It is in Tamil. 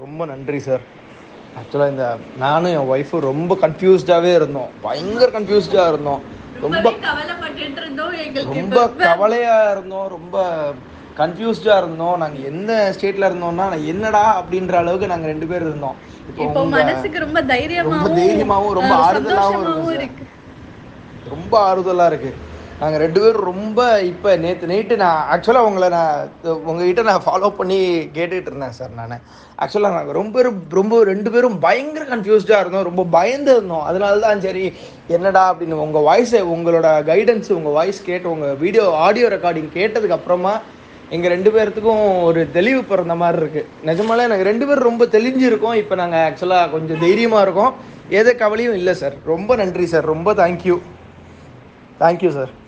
ரொம்ப நன்றி சார் ஆக்சுவலாக இந்த நானும் என் ஒய்ஃபும் ரொம்ப கன்ஃபியூஸ்டாகவே இருந்தோம் பயங்கர கன்ஃபியூஸ்டாக இருந்தோம் ரொம்ப ரொம்பவே கவலைப்பட்டுட்டு இருந்தோம் எங்களுக்கு ரொம்ப இப்ப- கவலையாக இருந்தோம் ரொம்ப கன்ஃபியூஸ்டாக இருந்தோம் நாங்கள் எந்த ஸ்டேட்டில் இருந்தோம்னா நான் என்னடா அப்படின்ற அளவுக்கு நாங்கள் ரெண்டு பேர் இருந்தோம் இப்போ இப்போ உங்க மனசுக்கு ரொம்ப தைரியமாவும் ரொம்ப தைரியமாவும், ரொம்ப அஹ், ஆறுதலாவும் சந்தோஷமாவும் இருக்கு இருக்கு ரொம்ப ஆறுதலாக இருக்குது நாங்கள் ரெண்டு பேரும் ரொம்ப இப்போ நேற்று நைட்டு நான் ஆக்சுவலாக உங்களை நான் உங்ககிட்ட நான் ஃபாலோ பண்ணி கேட்டுக்கிட்டு இருந்தேன் சார் நான் ஆக்சுவலாக நாங்கள் ரொம்ப ரொம்ப ரெண்டு பேரும் பயங்கர கன்ஃபியூஸ்டாக இருந்தோம் ரொம்ப பயந்து இருந்தோம் அதனால தான் சரி என்னடா அப்படின்னு உங்கள் வாய்ஸை உங்களோட கைடன்ஸ் உங்கள் வாய்ஸ் கேட்டு உங்கள் வீடியோ ஆடியோ ரெக்கார்டிங் கேட்டதுக்கு அப்புறமா எங்கள் ரெண்டு பேர்த்துக்கும் ஒரு தெளிவு பிறந்த மாதிரி இருக்குது நிஜமாலே எனக்கு ரெண்டு பேரும் ரொம்ப தெளிஞ்சிருக்கோம் இப்போ நாங்கள் ஆக்சுவலாக கொஞ்சம் தைரியமாக இருக்கோம் எந்த கவலையும் இல்லை சார் ரொம்ப நன்றி சார் ரொம்ப தேங்க்யூ தேங்க்யூ சார்